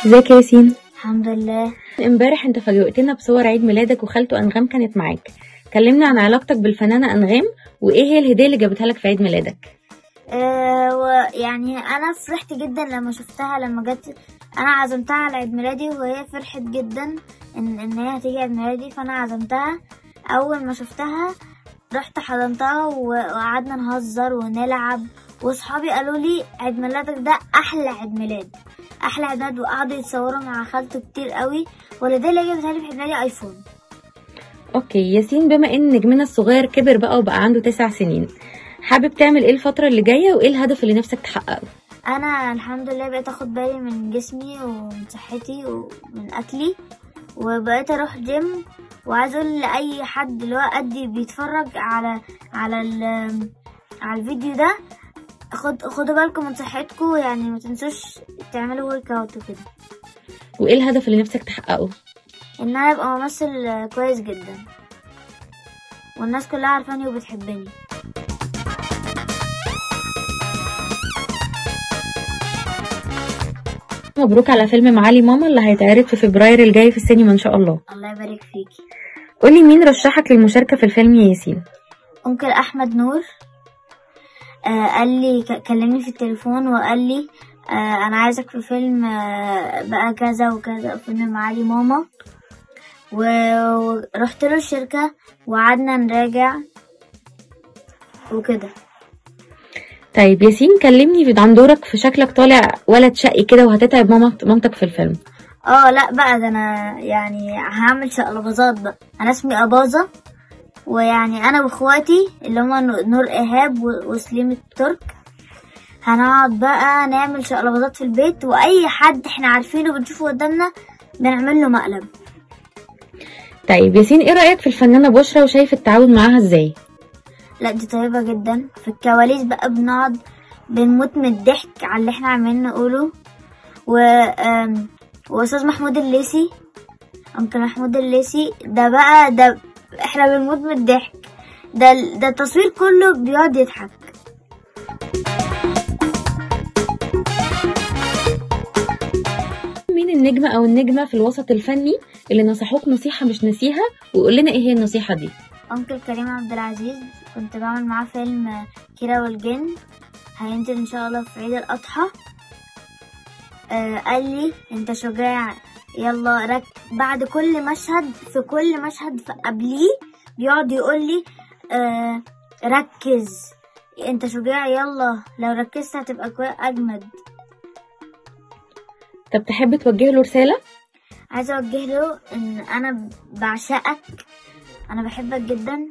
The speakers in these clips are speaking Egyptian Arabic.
ازيك يا ياسين الحمد لله امبارح انت فاجئتنا بصور عيد ميلادك وخالته انغام كانت معاك كلمنا عن علاقتك بالفنانه انغام وايه هي الهديه اللي جابتها لك في عيد ميلادك آه ويعني انا فرحت جدا لما شفتها لما جت انا عزمتها على عيد ميلادي وهي فرحت جدا ان ان هي هتيجي عيد ميلادي فانا عزمتها اول ما شفتها رحت حضنتها و- وقعدنا نهزر ونلعب وصحابي قالوا لي عيد ميلادك ده احلى عيد ميلاد احلى عيد ميلاد وقعدوا يتصوروا مع خالته كتير قوي والهديه اللي جابتها لي في عيد ميلادي ايفون اوكي ياسين بما ان نجمنا الصغير كبر بقى وبقى عنده تسع سنين حابب تعمل ايه الفتره اللي جايه وايه الهدف اللي نفسك تحققه انا الحمد لله بقيت اخد بالي من جسمي ومن صحتي ومن اكلي وبقيت اروح جيم وعايز اقول لاي حد اللي هو قدي بيتفرج على على ال- على الفيديو ده خد خدوا بالكم من صحتكم يعني ما تنسوش تعملوا ورك اوت وكده وايه الهدف اللي نفسك تحققه ان انا ابقى ممثل كويس جدا والناس كلها عارفاني وبتحبني مبروك على فيلم معالي ماما اللي هيتعرض في فبراير الجاي في السينما ان شاء الله الله يبارك فيكي قولي مين رشحك للمشاركه في الفيلم يا ياسين انكل احمد نور آه قال لي ك- كلمني في التليفون وقال لي آه انا عايزك في فيلم آه بقى كذا وكذا فيلم معالي ماما و- ورحت له الشركة وقعدنا نراجع وكده طيب ياسين كلمني عن دورك في شكلك طالع ولد شقي كده وهتتعب مامت مامتك في الفيلم اه لا بقى ده انا يعني هعمل شقلباظات بقى انا اسمي اباظة ويعني انا واخواتي اللي هما نو- نور ايهاب و- وسليم الترك هنقعد بقى نعمل شقلباظات في البيت واي حد احنا عارفينه بنشوفه قدامنا بنعمل له مقلب طيب ياسين ايه رايك في الفنانه بشرى وشايف التعاون معاها ازاي لا دي طيبة جدا في الكواليس بقى بنقعد بنموت من الضحك على اللي احنا عمالين نقوله و آم، واستاذ محمود الليسي انكل محمود الليسي ده بقى ده احنا بنموت من الضحك ده ده التصوير كله بيقعد يضحك مين النجم او النجمه في الوسط الفني اللي نصحوك نصيحه مش نسيها وقول لنا ايه هي النصيحه دي انكل كريم عبد العزيز كنت بعمل معاه فيلم كيرة والجن هينزل ان شاء الله في عيد الاضحى آه قال لي انت شجاع يلا رك بعد كل مشهد في كل مشهد في قبليه بيقعد يقول لي آه ركز انت شجاع يلا لو ركزت هتبقى كويس اجمد طب تحب توجه له رساله عايزه اوجه له ان انا بعشقك انا بحبك جدا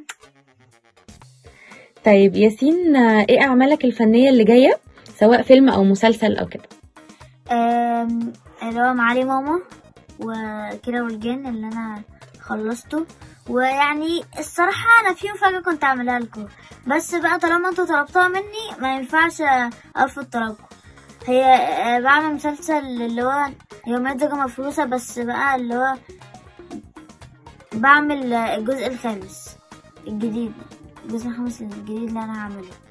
طيب ياسين آه، ايه اعمالك الفنيه اللي جايه سواء فيلم او مسلسل او كده آم، اللي هو معالي ماما وكيرة والجن اللي انا خلصته ويعني الصراحة أنا في مفاجأة كنت أعملها لكم بس بقى طالما انتوا طلبتوها مني ما ينفعش أرفض طلبكم هي آه، بعمل مسلسل اللي هو يوميات زوجة مفروسة بس بقى اللي هو بعمل آه، الجزء الخامس الجديد الجزء الخامس الجديد اللي أنا هعمله